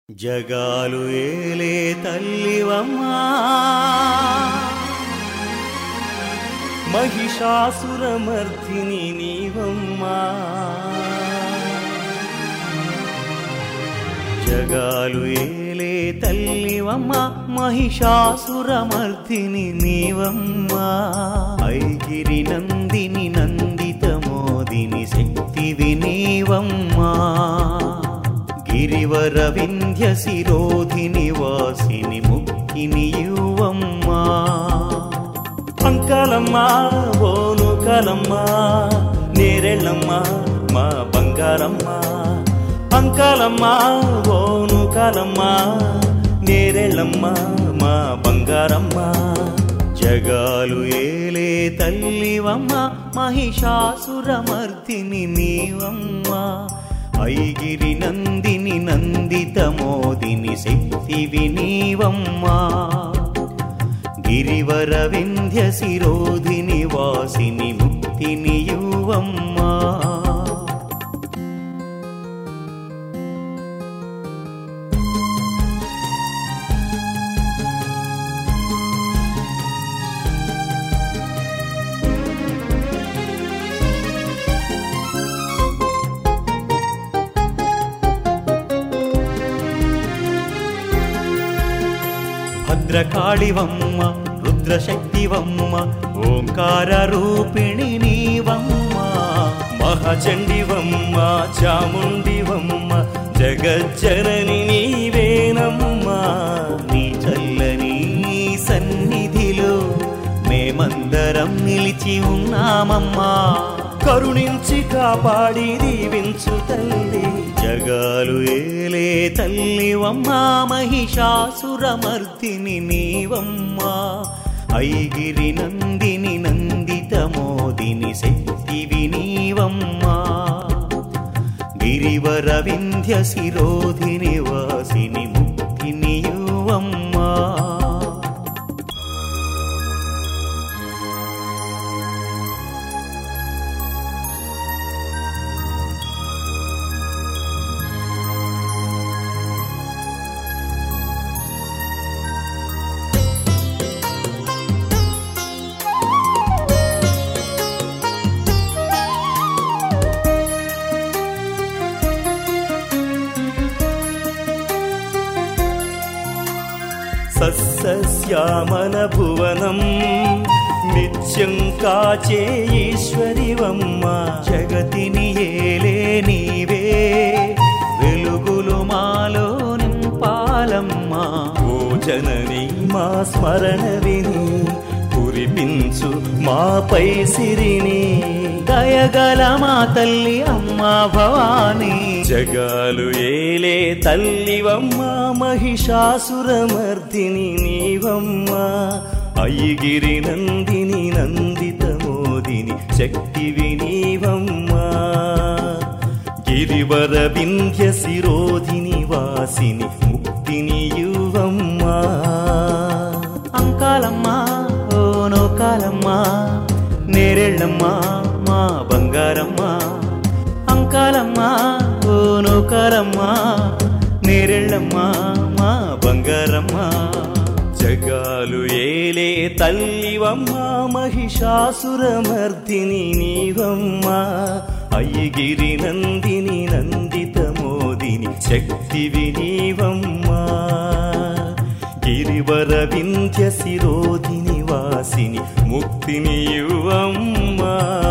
జగాలు ఏలే తల్లివమ్మా మహిషాసురమర్ధిని నీవమ్మా జగాలు ఏలే తల్లివమ్మా మహిషాసురమర్ధిని నీవమ్మా ఐగిరి నందిని నందిత మోదిని శక్తివి నీవమ్మా గిరివర వింధ్య శిరోధిని వాసిని ముక్కిని యువమ్మా అంకాలమ్మా ఓను కాలమ్మా నేరెళ్ళమ్మా మా బంగారమ్మా అంకాలమ్మా ఓను కాలమ్మా నేరెళ్ళమ్మా మా బంగారమ్మా జగాలు ఏలే తల్లివమ్మ మహిషాసురమర్దిని నీవమ్మా ఐగిరి నందిని నందిత మోదిని శక్తివి నీవమ్మా గిరివర వింధ్య శిరోధిని వాసిని ముక్తిని యువమ్మా భద్రకాళివమ్మ రుద్రశక్తివమ్మ ఓంకార రూపిణి నీవమ్మ మహచండివమ్మ చాముండివమ్మ జగజ్జనని నీవేనమ్మ నీ చల్లని సన్నిధిలో మేమందరం నిలిచి ఉన్నామమ్మా కరుణించి కాపాడి దీవించు తల్లి జగాలు ఏలే తల్లివమ్మా మహిషాసురమర్దిని నీవమ్మా ఐగిరి నందిని నందిత మోదిని శక్తివి నీవమ్మా గిరివర వింధ్య శిరోధిని వాసిని ముక్తిని యువమ్మా సస్యశ్యామల భువనం నిత్యం కాచే ఈశ్వరివమ్మ జగతిని ఏలే నీవే వెలుగులు మాలో నింపాలమ్మా ఓ జనని మా స్మరణ విని కురిపించు మాపై సిరిని దయగల మా తల్లి అమ్మా భవానీ జగాలు ఏలే తల్లివమ్మ మహిషాసురమర్దిని నీవమ్మ అయ్యగిరి నందిని నందిత మోదిని శక్తివి నీవమ్మ గిరివర వింధ్య శిరోధిని వాసిని ముక్తిని యువమ్మా అంకాలమ్మా ఓ నోకాలమ్మా నేరెళ్ళమ్మా మా బంగారమ్మా అంకాలమ్మా ఓ నోకాలమ్మా నేరెళ్ళమ్మా మా బంగారమ్మా జగాలు ఏలే తల్లివమ్మ మహిషాసురమర్దిని నీవమ్మ అయ్యగిరి నందిని నందిత మోదిని శక్తివి నీవమ్మా గిరివర వింధ్య శిరోధిని వాసిని ముక్తిని యువమ్మా